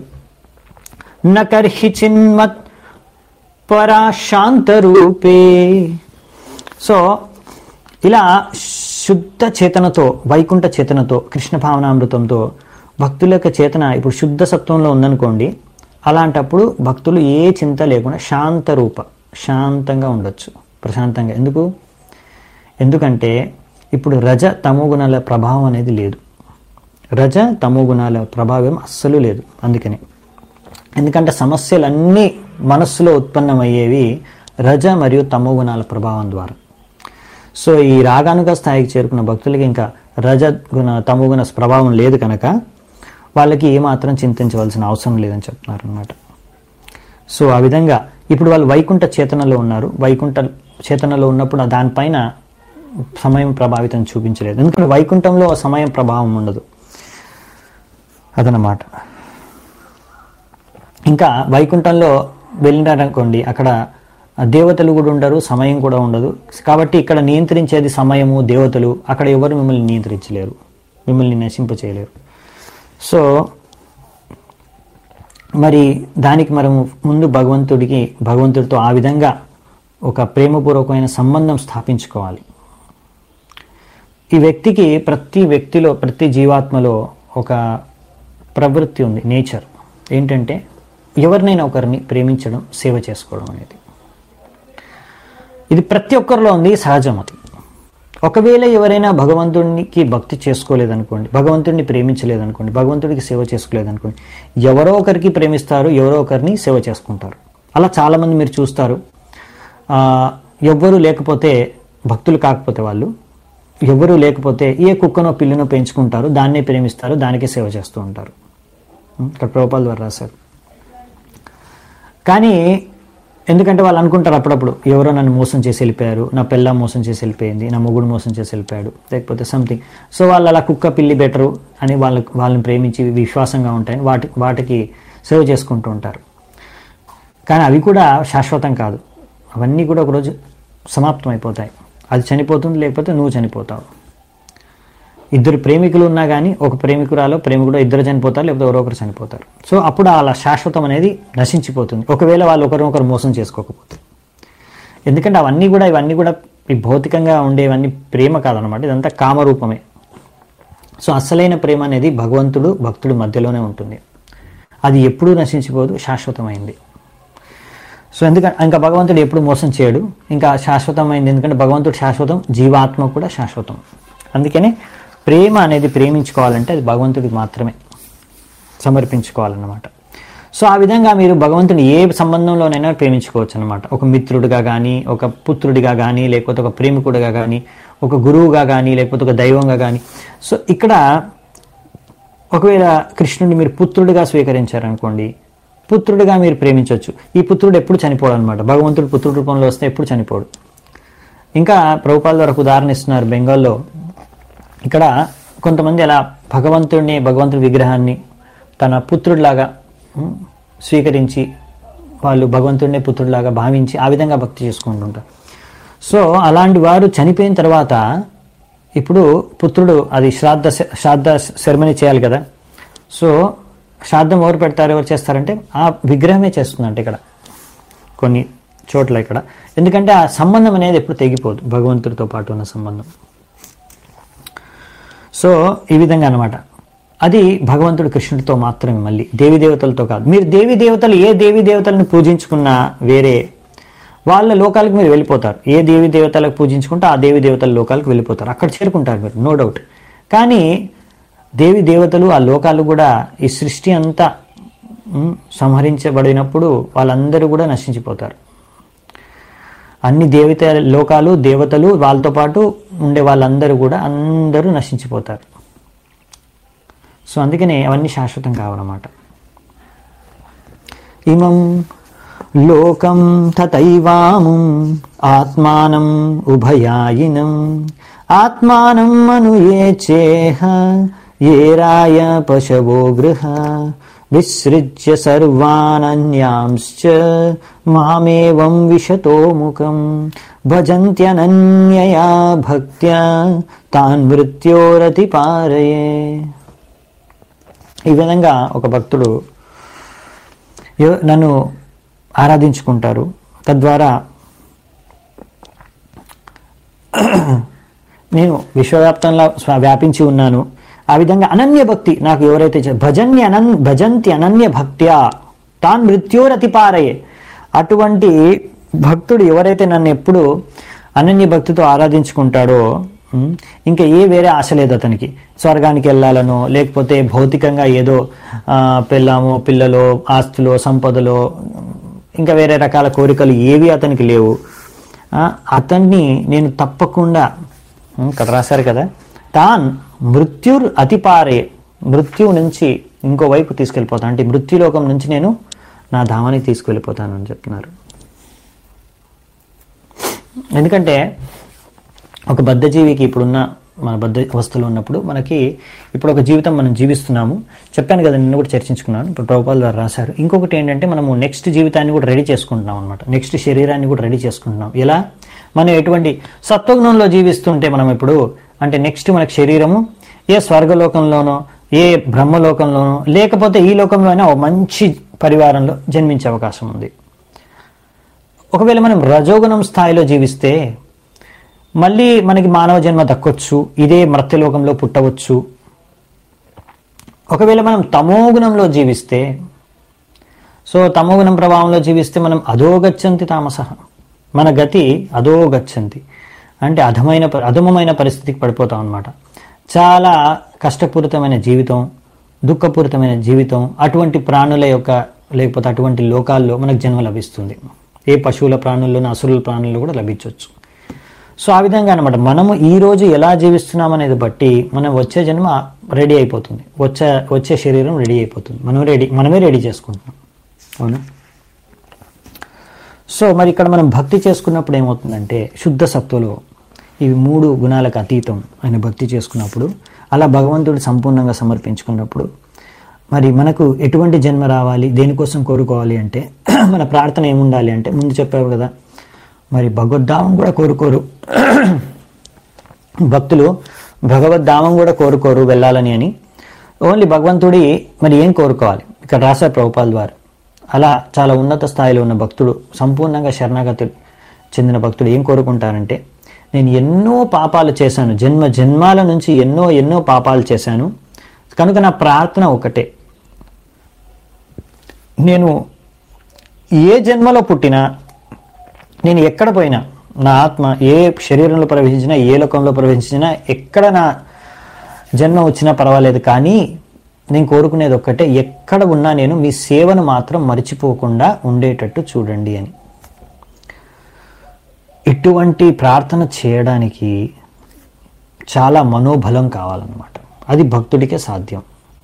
Speaker 1: నకర్హి చిన్మత్ పరాశాంతరూపే సో ఇలా శుద్ధ చేతనతో వైకుంఠ చేతనతో కృష్ణ భావనామృతంతో భక్తుల యొక్క చేతన ఇప్పుడు శుద్ధ సత్వంలో ఉందనుకోండి అలాంటప్పుడు భక్తులు ఏ చింత లేకుండా శాంత రూప శాంతంగా ఉండొచ్చు ప్రశాంతంగా ఎందుకు ఎందుకంటే ఇప్పుడు రజ తమో గుణాల ప్రభావం అనేది లేదు రజ తమో గుణాల ప్రభావం అస్సలు లేదు అందుకని ఎందుకంటే సమస్యలన్నీ మనస్సులో ఉత్పన్నమయ్యేవి రజ మరియు తమో గుణాల ప్రభావం ద్వారా సో ఈ రాగానుగా స్థాయికి చేరుకున్న భక్తులకి ఇంకా రజ గుణ తమో గుణ ప్రభావం లేదు కనుక వాళ్ళకి ఏమాత్రం చింతించవలసిన అవసరం లేదని చెప్తున్నారు అనమాట సో ఆ విధంగా ఇప్పుడు వాళ్ళు వైకుంఠ చేతనలో ఉన్నారు వైకుంఠ చేతనలో ఉన్నప్పుడు ఆ దానిపైన సమయం ప్రభావితం చూపించలేదు ఎందుకంటే వైకుంఠంలో సమయం ప్రభావం ఉండదు అదనమాట ఇంకా వైకుంఠంలో వెళ్ళినారనుకోండి అక్కడ దేవతలు కూడా ఉండరు సమయం కూడా ఉండదు కాబట్టి ఇక్కడ నియంత్రించేది సమయము దేవతలు అక్కడ ఎవరు మిమ్మల్ని నియంత్రించలేరు మిమ్మల్ని నశింప చేయలేరు సో మరి దానికి మనము ముందు భగవంతుడికి భగవంతుడితో ఆ విధంగా ఒక ప్రేమపూర్వకమైన సంబంధం స్థాపించుకోవాలి ఈ వ్యక్తికి ప్రతి వ్యక్తిలో ప్రతి జీవాత్మలో ఒక ప్రవృత్తి ఉంది నేచర్ ఏంటంటే ఎవరినైనా ఒకరిని ప్రేమించడం సేవ చేసుకోవడం అనేది ఇది ప్రతి ఒక్కరిలో ఉంది సహజం అది ఒకవేళ ఎవరైనా భగవంతుడికి భక్తి చేసుకోలేదనుకోండి భగవంతుడిని ప్రేమించలేదనుకోండి భగవంతుడికి సేవ చేసుకోలేదనుకోండి ఎవరో ఒకరికి ప్రేమిస్తారు ఎవరో ఒకరిని సేవ చేసుకుంటారు అలా చాలామంది మీరు చూస్తారు ఆ, ఎవ్వరూ లేకపోతే భక్తులు కాకపోతే వాళ్ళు ఎవరూ లేకపోతే ఏ కుక్కనో పిల్లినో పెంచుకుంటారు దాన్నే ప్రేమిస్తారు దానికే సేవ చేస్తూ ఉంటారు ఉం, ఇక్కడ ప్రభుపాల్ ద్వారా రాశారు కానీ ఎందుకంటే వాళ్ళు అనుకుంటారు అప్పుడప్పుడు ఎవరో నన్ను మోసం చేసి వెళ్ళిపోయారు నా పిల్ల మోసం చేసి వెళ్ళిపోయింది నా మొగుడు మోసం చేసి వెళ్ళిపోయాడు లేకపోతే సంథింగ్ సో వాళ్ళు అలా కుక్క పిల్లి బెటరు అని వాళ్ళ వాళ్ళని ప్రేమించి విశ్వాసంగా ఉంటాయని వాటి వాటికి సేవ చేసుకుంటూ ఉంటారు కానీ అవి కూడా శాశ్వతం కాదు అవన్నీ కూడా ఒకరోజు సమాప్తం అయిపోతాయి అది చనిపోతుంది లేకపోతే నువ్వు చనిపోతావు ఇద్దరు ప్రేమికులు ఉన్నా కానీ ఒక ప్రేమికురాలో ప్రేమికుడు ఇద్దరు చనిపోతారు లేకపోతే ఎవరో ఒకరు చనిపోతారు సో అప్పుడు అలా శాశ్వతం అనేది నశించిపోతుంది ఒకవేళ వాళ్ళు ఒకరినొకరు మోసం చేసుకోకపోతే ఎందుకంటే అవన్నీ కూడా ఇవన్నీ కూడా ఈ భౌతికంగా ఉండేవన్నీ ప్రేమ కాదనమాట ఇదంతా కామరూపమే సో అసలైన ప్రేమ అనేది భగవంతుడు భక్తుడు మధ్యలోనే ఉంటుంది అది ఎప్పుడూ నశించిపోదు శాశ్వతమైంది సో ఎందుకంటే ఇంకా భగవంతుడు ఎప్పుడు మోసం చేయడు ఇంకా శాశ్వతమైంది ఎందుకంటే భగవంతుడు శాశ్వతం జీవాత్మ కూడా శాశ్వతం అందుకని ప్రేమ అనేది ప్రేమించుకోవాలంటే అది భగవంతుడికి మాత్రమే సమర్పించుకోవాలన్నమాట సో ఆ విధంగా మీరు భగవంతుని ఏ సంబంధంలోనైనా ప్రేమించుకోవచ్చు అనమాట ఒక మిత్రుడిగా కానీ ఒక పుత్రుడిగా కానీ లేకపోతే ఒక ప్రేమికుడిగా కానీ ఒక గురువుగా కానీ లేకపోతే ఒక దైవంగా కానీ సో ఇక్కడ ఒకవేళ కృష్ణుడిని మీరు పుత్రుడిగా స్వీకరించారనుకోండి పుత్రుడిగా మీరు ప్రేమించవచ్చు ఈ పుత్రుడు ఎప్పుడు చనిపోడు అనమాట భగవంతుడు పుత్రుడి రూపంలో వస్తే ఎప్పుడు చనిపోడు ఇంకా ప్రభుపాల ద్వారా ఒక ఉదాహరణ ఇస్తున్నారు బెంగాల్లో ఇక్కడ కొంతమంది అలా భగవంతుడిని భగవంతుడి విగ్రహాన్ని తన పుత్రుడిలాగా ఉమ్, స్వీకరించి వాళ్ళు భగవంతుడిని పుత్రుడిలాగా భావించి ఆ విధంగా భక్తి చేసుకుంటుంటారు సో అలాంటి వారు చనిపోయిన తర్వాత ఇప్పుడు పుత్రుడు అది శ్రాద్ధ శ్రాద్ధ సెరమనీ చేయాలి కదా సో శ్రాద్ధం ఎవరు పెడతారు ఎవరు చేస్తారంటే ఆ విగ్రహమే చేస్తుందంట ఇక్కడ కొన్ని చోట్ల ఇక్కడ ఎందుకంటే ఆ సంబంధం అనేది ఎప్పుడు తెగిపోదు భగవంతుడితో పాటు ఉన్న సంబంధం సో ఈ విధంగా అనమాట అది భగవంతుడు కృష్ణుడితో మాత్రమే మళ్ళీ దేవి దేవతలతో కాదు మీరు దేవి దేవతలు ఏ దేవి దేవతలను పూజించుకున్నా వేరే వాళ్ళ లోకాలకు మీరు వెళ్ళిపోతారు ఏ దేవి దేవతలకు పూజించుకుంటే ఆ దేవి దేవతల లోకాలకు వెళ్ళిపోతారు అక్కడ చేరుకుంటారు మీరు నో డౌట్ కానీ దేవి దేవతలు ఆ లోకాలు కూడా ఈ సృష్టి అంతా ఉమ్, సంహరించబడినప్పుడు వాళ్ళందరూ కూడా నశించిపోతారు అన్ని దేవత లోకాలు దేవతలు వాళ్ళతో పాటు ఉండే వాళ్ళందరూ కూడా అందరూ నశించిపోతారు సో అందుకనే అవన్నీ శాశ్వతం కావాలన్నమాట ఇమం లోకం తథైవాముం ఆత్మానం ఉభయాయినం ఆత్మానం అనుయేచేహ ఏరాయ పశవో గృహ విసృజ్య సర్వానన్యాంశ్చ మామేవం విశతో ముఖం భజంత్యనన్యయా భక్త్యా తాన్ మృత్యోరతి పారయే ఈ విధంగా ఒక భక్తుడు ఎవ- నన్ను ఆరాధించుకుంటారు తద్వారా నేను విశ్వవ్యాప్తంలో స్వ- వ్యాపించి ఉన్నాను ఆ విధంగా అనన్య భక్తి నాకు ఎవరైతే చే- భజన్య అనన్ భజంతి అనన్య భక్త్యా తాన్ మృత్యోరతిపారయే అటువంటి భక్తుడు ఎవరైతే నన్ను ఎప్పుడు అనన్య భక్తితో ఆరాధించుకుంటాడో ఉమ్, ఇంకా ఏ వేరే ఆశ లేదు అతనికి స్వర్గానికి వెళ్ళాలనో లేకపోతే భౌతికంగా ఏదో ఆ, పెళ్ళామో పిల్లలో ఆస్తులో సంపదలో ఇంకా వేరే రకాల కోరికలు ఏవి అతనికి లేవు ఆ, అతన్ని నేను తప్పకుండా ఉమ్, ఇక్కడ రాశారు కదా తాన్ మృత్యుర్ అతిపారే మృత్యువు నుంచి ఇంకో వైపు తీసుకెళ్ళిపోతాను అంటే మృత్యులోకం నుంచి నేను నా ధామానికి తీసుకెళ్ళిపోతాను అని చెప్తున్నారు ఎందుకంటే ఒక బద్ధజీవికి ఇప్పుడున్న మన బద్ధ అవస్థలో ఉన్నప్పుడు మనకి ఇప్పుడు ఒక జీవితం మనం జీవిస్తున్నాము చెప్పాను కదా నిన్ను కూడా చర్చించుకున్నాను ఇప్పుడు ప్రభుపాల్ గారు రాశారు ఇంకొకటి ఏంటంటే మనము నెక్స్ట్ జీవితాన్ని కూడా రెడీ చేసుకుంటున్నాం అనమాట నెక్స్ట్ శరీరాన్ని కూడా రెడీ చేసుకుంటున్నాం ఎలా మనం ఎటువంటి సత్వగుణంలో జీవిస్తుంటే మనం ఇప్పుడు అంటే నెక్స్ట్ మనకి శరీరము ఏ స్వర్గలోకంలోనో ఏ బ్రహ్మలోకంలోనో లేకపోతే ఈ లోకంలో అయినా ఒక మంచి పరివారంలో జన్మించే అవకాశం ఉంది ఒకవేళ మనం రజోగుణం స్థాయిలో జీవిస్తే మళ్ళీ మనకి మానవ జన్మ దక్కొచ్చు ఇదే మర్త్యలోకంలో పుట్టవచ్చు ఒకవేళ మనం తమోగుణంలో జీవిస్తే సో తమోగుణం ప్రభావంలో జీవిస్తే మనం అధోగచ్చంతి తామస మన గతి అధోగచ్చంతి అంటే అధమైన ప- అధమమైన పరిస్థితికి పడిపోతాం అనమాట చాలా కష్టపూరితమైన జీవితం దుఃఖపూరితమైన జీవితం అటువంటి ప్రాణుల యొక్క లేకపోతే అటువంటి లోకాల్లో మనకు జన్మ లభిస్తుంది ఏ పశువుల ప్రాణుల్లోనూ అసురుల ప్రాణుల్లో కూడా లభించవచ్చు సో ఆ విధంగా అనమాట మనము ఈ రోజు ఎలా జీవిస్తున్నాం అనేది బట్టి మనం వచ్చే జన్మ రెడీ అయిపోతుంది వచ్చే వచ్చే శరీరం రెడీ అయిపోతుంది మనం రెడీ మనమే రెడీ చేసుకుంటున్నాం అవునా సో మరి ఇక్కడ మనం భక్తి చేసుకున్నప్పుడు ఏమవుతుందంటే శుద్ధ సత్వలో ఇవి మూడు గుణాలకు అతీతం ఆయన భక్తి చేసుకున్నప్పుడు అలా భగవంతుడు సంపూర్ణంగా సమర్పించుకున్నప్పుడు మరి మనకు ఎటువంటి జన్మ రావాలి దేనికోసం కోరుకోవాలి అంటే మన ప్రార్థన ఏముండాలి అంటే ముందు చెప్పావు కదా మరి భగవద్ధామం కూడా కోరుకోరు భక్తులు భగవద్ధామం కూడా కోరుకోరు వెళ్ళాలని అని ఓన్లీ భగవంతుడి మరి ఏం కోరుకోవాలి ఇక్కడ రాశారు ప్రభుపాల్ వారు అలా చాలా ఉన్నత స్థాయిలో ఉన్న భక్తుడు సంపూర్ణంగా శరణాగతి చెందిన భక్తుడు ఏం కోరుకుంటారంటే నేను ఎన్నో పాపాలు చేశాను జన్మ జన్మాల నుంచి ఎన్నో ఎన్నో పాపాలు చేశాను కనుక నా ప్రార్థన ఒకటే నేను ఏ జన్మలో పుట్టినా నేను ఎక్కడ పోయినా నా ఆత్మ ఏ శరీరంలో ప్రవేశించినా ఏ లోకంలో ప్రవేశించినా ఎక్కడ నా జన్మ వచ్చినా పర్వాలేదు కానీ నేను కోరుకునేది ఒక్కటే ఎక్కడ ఉన్నా నేను మీ సేవను మాత్రం మర్చిపోకుండా ఉండేటట్టు చూడండి అని ఇటువంటి ప్రార్థన చేయడానికి చాలా మనోబలం కావాలన్నమాట అది భక్తుడికే సాధ్యం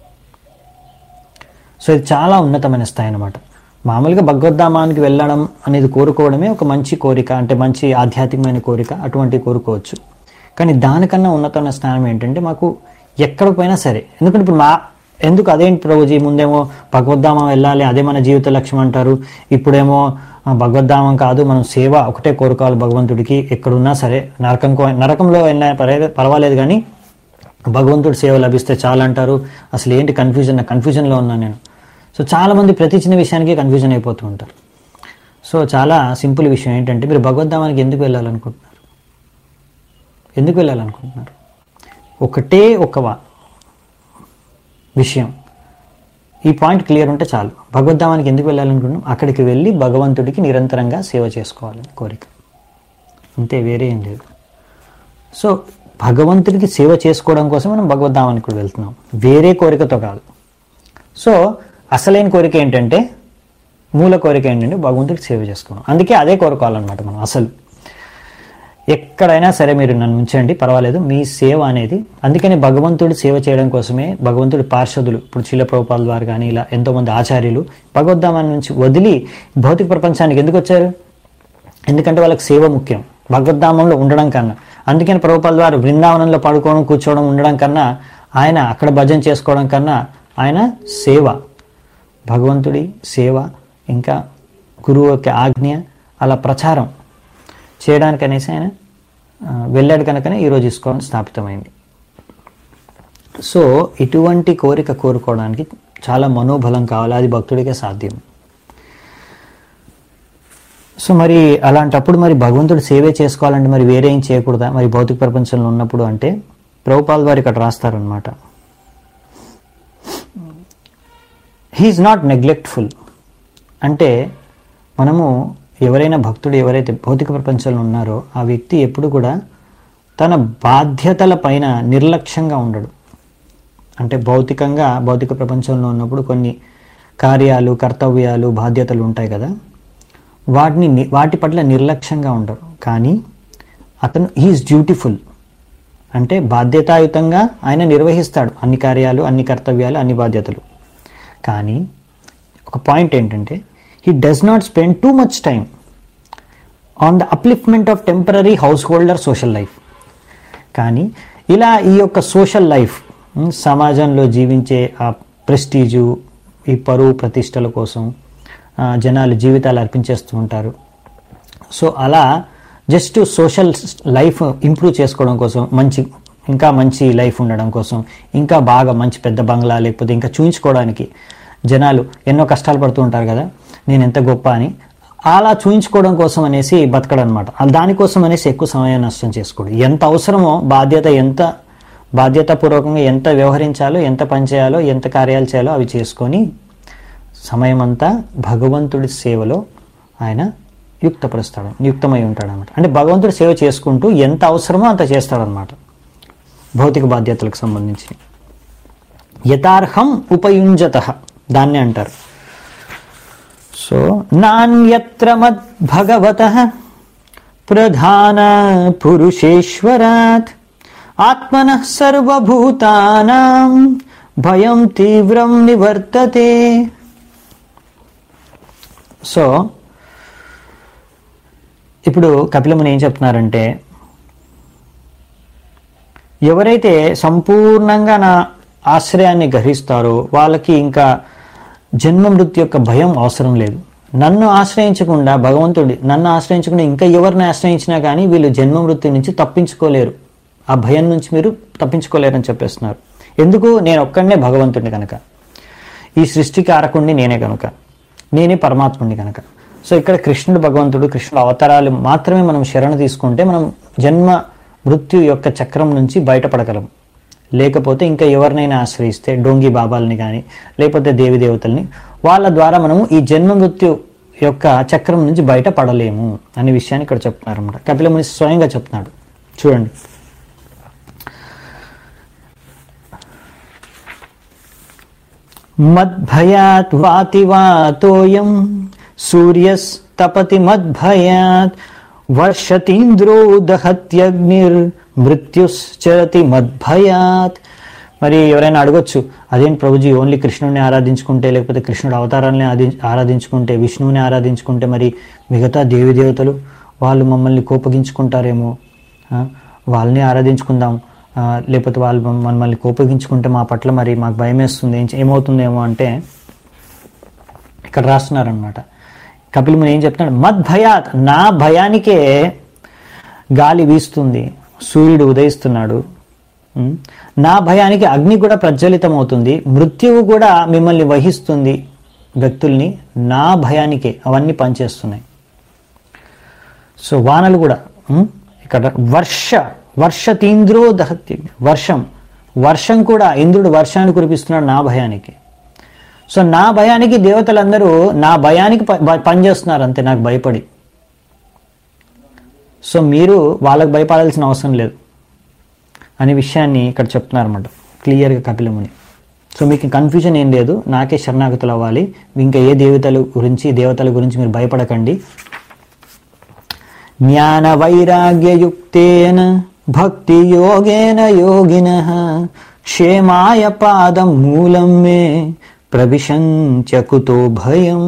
Speaker 1: సో ఇది చాలా ఉన్నతమైన స్థాయి అనమాట మామూలుగా భగవద్ధామానికి వెళ్ళడం అనేది కోరుకోవడమే ఒక మంచి కోరిక అంటే మంచి ఆధ్యాత్మికమైన కోరిక అటువంటి కోరుకోవచ్చు కానీ దానికన్నా ఉన్నతమైన స్థానం ఏంటంటే మాకు ఎక్కడ పోయినా సరే ఎందుకంటే ఇప్పుడు మా ఎందుకు అదేంటి ప్రభుజీ ముందేమో భగవద్ధామం వెళ్ళాలి అదే మన జీవిత లక్ష్యం అంటారు ఇప్పుడేమో ఆ, భగవద్ధామం కాదు మనం సేవ ఒకటే కోరుకోవాలి భగవంతుడికి ఎక్కడున్నా సరే నరకం కో- నరకంలో వెళ్ళినా పర్వాలేదు పర్వాలేదు కానీ భగవంతుడి సేవ లభిస్తే చాలా అంటారు అసలు ఏంటి కన్ఫ్యూజన్ కన్ఫ్యూజన్లో ఉన్నాను నేను సో చాలామంది ప్రతి చిన్న విషయానికి కన్ఫ్యూజన్ అయిపోతూ ఉంటారు సో చాలా సింపుల్ విషయం ఏంటంటే మీరు భగవద్ధామానికి ఎందుకు వెళ్ళాలనుకుంటున్నారు ఎందుకు వెళ్ళాలనుకుంటున్నారు ఒకటే ఒక వా- విషయం ఈ పాయింట్ క్లియర్ ఉంటే చాలు భగవద్ధామానికి ఎందుకు వెళ్ళాలనుకుంటున్నాం అక్కడికి వెళ్ళి భగవంతుడికి నిరంతరంగా సేవ చేసుకోవాలని కోరిక అంతే వేరే ఏం లేదు సో భగవంతుడికి సేవ చేసుకోవడం కోసం మనం భగవద్ధామానికి కూడా వెళ్తున్నాం వేరే కోరికతో కాదు సో అసలైన కోరిక ఏంటంటే మూల కోరిక ఏంటంటే భగవంతుడికి సేవ చేసుకోవడం అందుకే అదే కోరుకోవాలన్నమాట మనం అసలు ఎక్కడైనా సరే మీరు నన్ను ఉంచండి పర్వాలేదు మీ సేవ అనేది అందుకని భగవంతుడి సేవ చేయడం కోసమే భగవంతుడి పార్షదులు ఇప్పుడు శిల ప్రభుపాల ద్వారా కానీ ఇలా ఎంతోమంది ఆచార్యులు భగవద్ధామాన్ని నుంచి వదిలి భౌతిక ప్రపంచానికి ఎందుకు వచ్చారు ఎందుకంటే వాళ్ళకి సేవ ముఖ్యం భగవద్ధామంలో ఉండడం కన్నా అందుకని ప్రభుపాల ద్వారా బృందావనంలో పడుకోవడం కూర్చోవడం ఉండడం కన్నా ఆయన అక్కడ భజన చేసుకోవడం కన్నా ఆయన సేవ భగవంతుడి సేవ ఇంకా గురువు యొక్క ఆజ్ఞ అలా ప్రచారం చేయడానికి అనేసి ఆయన ఆ, వెళ్ళాడు కనుకనే ఈరోజు ఇస్కాన్ స్థాపితమైంది సో ఇటువంటి కోరిక కోరుకోవడానికి చాలా మనోబలం కావాలి అది భక్తుడికే సాధ్యం సో మరి అలాంటప్పుడు మరి భగవంతుడు సేవే చేసుకోవాలంటే మరి వేరే ఏం చేయకూడదా మరి భౌతిక ప్రపంచంలో ఉన్నప్పుడు అంటే ప్రభుపాల్ వారు ఇక్కడ రాస్తారనమాట హీఈస్ నాట్ నెగ్లెక్ట్ఫుల్ అంటే మనము ఎవరైనా భక్తుడు ఎవరైతే భౌతిక ప్రపంచంలో ఉన్నారో ఆ వ్యక్తి ఎప్పుడు కూడా తన బాధ్యతల పైన నిర్లక్ష్యంగా ఉండడు అంటే భౌతికంగా భౌతిక ప్రపంచంలో ఉన్నప్పుడు కొన్ని కార్యాలు కర్తవ్యాలు బాధ్యతలు ఉంటాయి కదా వాటిని ని- వాటి పట్ల నిర్లక్ష్యంగా ఉండరు కానీ అతను హీఈస్ డ్యూటిఫుల్ అంటే బాధ్యతాయుతంగా ఆయన నిర్వహిస్తాడు అన్ని కార్యాలు అన్ని కర్తవ్యాలు అన్ని బాధ్యతలు కానీ ఒక పాయింట్ ఏంటంటే he does not spend too much time on the upliftment of temporary householder social life కానీ ఇలా ఈ యొక్క సోషల్ లైఫ్ ఉమ్, సమాజంలో జీవించే ఆ ప్రెస్టీజు ఈ పరువు ప్రతిష్టల కోసం ఆ, జనాలు జీవితాలు అర్పించేస్తూ ఉంటారు సో అలా జస్ట్ సోషల్ లైఫ్ ఇంప్రూవ్ చేసుకోవడం కోసం మంచి ఇంకా మంచి లైఫ్ ఉండడం కోసం ఇంకా బాగా మంచి పెద్ద బంగ్లా లేకపోతే ఇంకా చూయించుకోవడానికి జనాలు ఎన్నో కష్టాలు పడుతూ ఉంటారు కదా నేను ఎంత గొప్ప అని అలా చూయించుకోవడం కోసం అనేసి బతకడం అనమాట దానికోసం అనేసి ఎక్కువ సమయం నష్టం చేసుకోడు ఎంత అవసరమో బాధ్యత ఎంత బాధ్యతాపూర్వకంగా ఎంత వ్యవహరించాలో ఎంత పని చేయాలో ఎంత కార్యాలు చేయాలో అవి చేసుకొని సమయం అంతా భగవంతుడి సేవలో ఆయన యుక్తపరుస్తాడు యుక్తమై ఉంటాడు అనమాట అంటే భగవంతుడి సేవ చేసుకుంటూ ఎంత అవసరమో అంత చేస్తాడనమాట భౌతిక బాధ్యతలకు సంబంధించి యథార్హం ఉపయుంజత దాన్ని అంటారు సో నాణ్యత్ర మద్భగవత ప్రధాన పురుషేశ్వరాత్ ఆత్మన సర్వభూతానాం భయం తీవ్రం నివర్తతే సో ఇప్పుడు కపిలముని ఏం చెప్తున్నారంటే ఎవరైతే సంపూర్ణంగా నా ఆశ్రయాన్ని గ్రహిస్తారో వాళ్ళకి ఇంకా జన్మ మృత్యు యొక్క భయం అవసరం లేదు నన్ను ఆశ్రయించకుండా భగవంతుడి నన్ను ఆశ్రయించకుండా ఇంకా ఎవరిని ఆశ్రయించినా కానీ వీళ్ళు జన్మ మృత్యు నుంచి తప్పించుకోలేరు ఆ భయం నుంచి మీరు తప్పించుకోలేరని చెప్పేస్తున్నారు ఎందుకు నేను ఒక్కడనే భగవంతుడిని కనుక ఈ సృష్టికి ఆరకుండి నేనే కనుక నేనే పరమాత్ముడిని కనుక సో ఇక్కడ కృష్ణుడు భగవంతుడు కృష్ణుడు అవతారాలు మాత్రమే మనం శరణ తీసుకుంటే మనం జన్మ మృత్యు యొక్క చక్రం నుంచి బయటపడగలం లేకపోతే ఇంకా ఎవరినైనా ఆశ్రయిస్తే డోంగి బాబాలని కానీ లేకపోతే దేవి దేవతల్ని వాళ్ళ ద్వారా మనము ఈ జన్మ మృత్యు యొక్క చక్రం నుంచి బయట పడలేము అనే విషయాన్ని ఇక్కడ చెప్తున్నారు అనమాట కపిల ముని స్వయంగా చెప్తున్నాడు చూడండి మద్భయాత్ వాతి వాతోయం సూర్యస్తపతి మద్భయాత్ వర్షతీంద్రో దహత్యగ్నిర్ మృత్యుశ్చరతి మద్భయాత్ మరి ఎవరైనా అడగొచ్చు అదేంటి ప్రభుజీ ఓన్లీ కృష్ణుని ఆరాధించుకుంటే లేకపోతే కృష్ణుడు అవతారాన్ని ఆది- ఆరాధించుకుంటే విష్ణువుని ఆరాధించుకుంటే మరి మిగతా దేవి దేవతలు వాళ్ళు మమ్మల్ని కోపగించుకుంటారేమో ఆ, వాళ్ళని ఆరాధించుకుందాం ఆ, లేకపోతే వాళ్ళు మమ్మ- మమ్మల్ని కోపగించుకుంటే మా పట్ల మరి మాకు భయం వేస్తుంది ఏం- ఏమవుతుందేమో అంటే ఇక్కడ రాస్తున్నారనమాట కపిల్ ముని ఏం చెప్తున్నాడు మద్భయాత్ నా భయానికే గాలి వీస్తుంది సూర్యుడు ఉదయిస్తున్నాడు ఉం? నా భయానికి అగ్ని కూడా ప్రజ్వలితం అవుతుంది మృత్యువు కూడా మిమ్మల్ని వహిస్తుంది వ్యక్తుల్ని నా భయానికే అవన్నీ పనిచేస్తున్నాయి సో వానలు కూడా ఉం? ఇక్కడ వర్ష వర్ష తీంద్రో దహత్య వర్షం వర్షం కూడా ఇంద్రుడు వర్షాన్ని కురిపిస్తున్నాడు నా భయానికి సో నా భయానికి దేవతలందరూ నా భయానికి ప- బ- పనిచేస్తున్నారు అంతే నాకు భయపడి సో మీరు వాళ్ళకు భయపడాల్సిన అవసరం లేదు అనే విషయాన్ని ఇక్కడ చెప్తున్నారు అనమాట క్లియర్గా కపిలముని సో మీకు కన్ఫ్యూజన్ ఏం లేదు నాకే శరణాగతులు అవ్వాలి ఇంకా ఏ దేవతల గురించి దేవతల గురించి మీరు భయపడకండి జ్ఞాన వైరాగ్యయుక్తేన భక్తి యోగేన యోగిన క్షేమాయ పాదం మూలం మే ప్రవిశంత్యకుతో భయం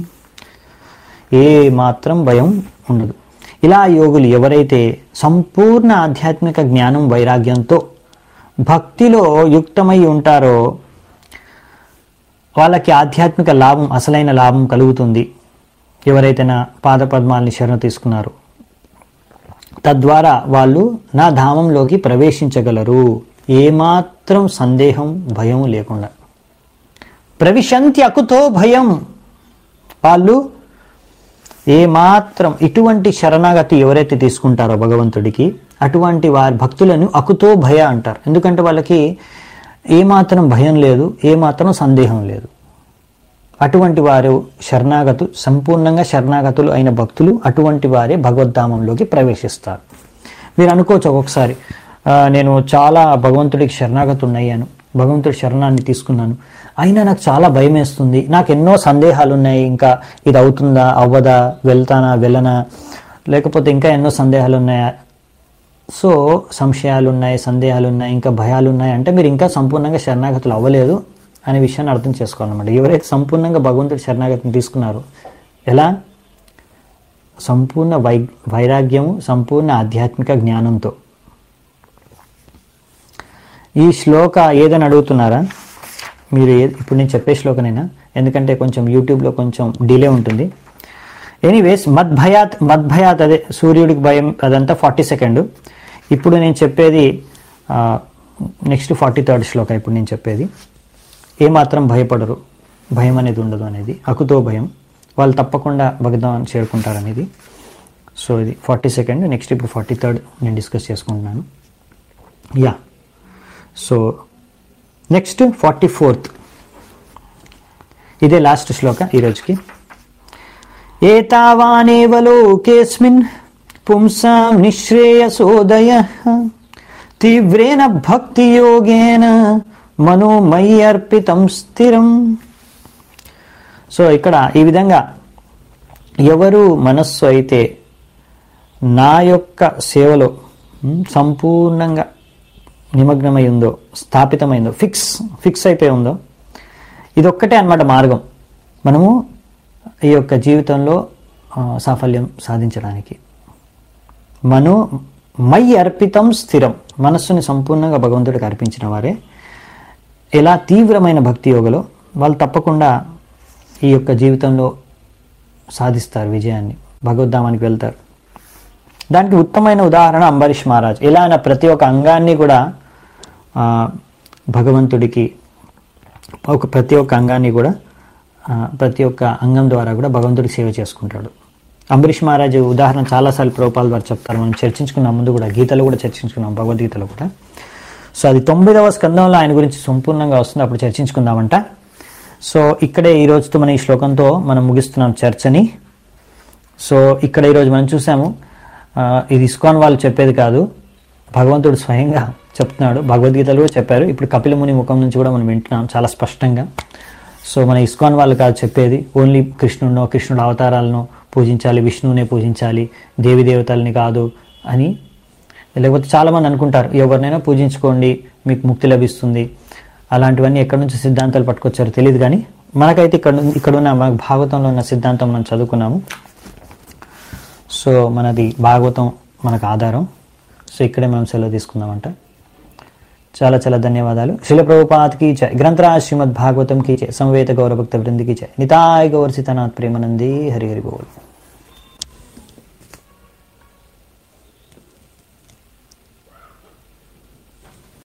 Speaker 1: ఏ మాత్రం భయం ఉండదు ఇలా యోగులు ఎవరైతే సంపూర్ణ ఆధ్యాత్మిక జ్ఞానం వైరాగ్యంతో భక్తిలో యుక్తమై ఉంటారో వాళ్ళకి ఆధ్యాత్మిక లాభం అసలైన లాభం కలుగుతుంది ఎవరైతే నా పాదపద్మాల్ని శరణ తీసుకున్నారో తద్వారా వాళ్ళు నా ధామంలోకి ప్రవేశించగలరు ఏమాత్రం సందేహం భయం లేకుండా ప్రవిశంతి అకుతో భయం వాళ్ళు ఏమాత్రం ఇటువంటి శరణాగతి ఎవరైతే తీసుకుంటారో భగవంతుడికి అటువంటి వారి భక్తులను అకుతో భయ అంటారు ఎందుకంటే వాళ్ళకి ఏమాత్రం భయం లేదు ఏమాత్రం సందేహం లేదు అటువంటి వారు శరణాగతు సంపూర్ణంగా శరణాగతులు అయిన భక్తులు అటువంటి వారే భగవద్ధామంలోకి ప్రవేశిస్తారు మీరు అనుకోవచ్చు ఒక్కొక్కసారి "ఆ, నేను చాలా భగవంతుడికి శరణాగతున్నయ్యాను భగవంతుడి శరణాన్ని తీసుకున్నాను అయినా నాకు చాలా భయం వేస్తుంది నాకు ఎన్నో సందేహాలు ఉన్నాయి ఇంకా ఇది అవుతుందా అవ్వదా వెళ్తానా వెళ్ళనా లేకపోతే ఇంకా ఎన్నో సందేహాలు ఉన్నాయా సో సంశయాలు ఉన్నాయి సందేహాలు ఉన్నాయి ఇంకా భయాలు ఉన్నాయి అంటే మీరు ఇంకా సంపూర్ణంగా శరణాగతులు అవ్వలేదు అనే విషయాన్ని అర్థం చేసుకోవాలన్నమాట ఎవరైతే సంపూర్ణంగా భగవంతుడి శరణాగతిని తీసుకున్నారో ఎలా సంపూర్ణ వై వైరాగ్యము సంపూర్ణ ఆధ్యాత్మిక జ్ఞానంతో ఈ శ్లోక ఏదని అడుగుతున్నారా మీరు ఏ ఇప్పుడు నేను చెప్పే శ్లోకనైనా ఎందుకంటే కొంచెం యూట్యూబ్లో కొంచెం డిలే ఉంటుంది ఎనీవేస్ మద్భయాత్ మద్భయాత్ అదే సూర్యుడికి భయం అదంతా ఫార్టీ సెకండ్ ఇప్పుడు నేను చెప్పేది నెక్స్ట్ ఫార్టీ థర్డ్ శ్లోక ఇప్పుడు నేను చెప్పేది ఏమాత్రం భయపడరు భయం అనేది ఉండదు అనేది అకుతో భయం వాళ్ళు తప్పకుండా భగదాన్ చేరుకుంటారు అనేది సో ఇది ఫార్టీ సెకండ్ నెక్స్ట్ ఇప్పుడు ఫార్టీ థర్డ్ నేను డిస్కస్ చేసుకుంటున్నాను yeah so next forty fourth ఇదే లాస్ట్ శ్లోక ఈరోజుకి ఏతావానేవ లోకేస్మిన్ పుంసాం నిశ్రేయసోదయ తీవ్రేణ భక్తియోగేన మనోమయి అర్పితం స్థిరం సో ఇక్కడ ఈ విధంగా ఎవరు మనస్సు అయితే నా యొక్క సేవలో ఉమ్, సంపూర్ణంగా నిమగ్నమై ఉందో స్థాపితమైందో ఫిక్స్ ఫిక్స్ అయిపోయి ఉందో ఇదొక్కటే అన్నమాట మార్గం మనము ఈ యొక్క జీవితంలో ఆ, సాఫల్యం సాధించడానికి మను మై అర్పితం స్థిరం మనస్సుని సంపూర్ణంగా భగవంతుడికి అర్పించిన వారే ఎలా తీవ్రమైన భక్తి యోగలో వాళ్ళు తప్పకుండా ఈ యొక్క జీవితంలో సాధిస్తారు విజయాన్ని భగవద్ధామానికి వెళ్తారు దానికి ఉత్తమైన ఉదాహరణ అంబరీష్ మహారాజ్ ఎలా ఆయన ప్రతి ఒక్క అంగాన్ని కూడా ఆ, భగవంతుడికి ఒక ప్రతి ఒక్క అంగాన్ని కూడా ఆ, ప్రతి ఒక్క అంగం ద్వారా కూడా భగవంతుడికి సేవ చేసుకుంటాడు అంబరీష్ మహారాజు ఉదాహరణ చాలాసార్లు ప్రభుపాల్ వారు చెప్తారు మనం చర్చించుకున్నాం ముందు కూడా గీతలో కూడా చర్చించుకున్నాం భగవద్గీతలో కూడా సో అది తొమ్మిదవ స్కందంలో ఆయన గురించి సంపూర్ణంగా వస్తుంది అప్పుడు చర్చించుకుందామంట సో ఇక్కడే ఈ రోజుతో మన ఈ శ్లోకంతో మనం ముగిస్తున్నాం చర్చని సో ఇక్కడ ఈరోజు మనం చూసాము ఆ, ఇది ఇస్కాన్ వాళ్ళు చెప్పేది కాదు భగవంతుడు స్వయంగా చెప్తున్నాడు భగవద్గీతలో కూడా చెప్పారు ఇప్పుడు కపిల ముని ముఖం నుంచి కూడా మనం వింటున్నాం చాలా స్పష్టంగా సో మన ఇస్కాన్ వాళ్ళు కాదు చెప్పేది ఓన్లీ కృష్ణుడినో కృష్ణుడు అవతారాలను పూజించాలి విష్ణువునే పూజించాలి దేవి దేవతల్ని కాదు అని లేకపోతే చాలామంది అనుకుంటారు ఎవరినైనా పూజించుకోండి మీకు ముక్తి లభిస్తుంది అలాంటివన్నీ ఎక్కడి నుంచి సిద్ధాంతాలు పట్టుకొచ్చారో తెలియదు కానీ మనకైతే ఇక్కడ ఇక్కడ ఉన్న మన భాగవతంలో ఉన్న సిద్ధాంతం మనం చదువుకున్నాము సో మనది భాగవతం మనకు ఆధారం సో ఇక్కడే మనం సెలవు తీసుకుందామంట చాలా చాలా ధన్యవాదాలు శిల ప్రభుపాత్కి జయ గ్రంథరాజ్ శ్రీమద్ భాగవతం की जय समवेत गौरभक्त वृंद की जय निताय गौर सीतानाथ प्रेमानंदी हरि हरि बोल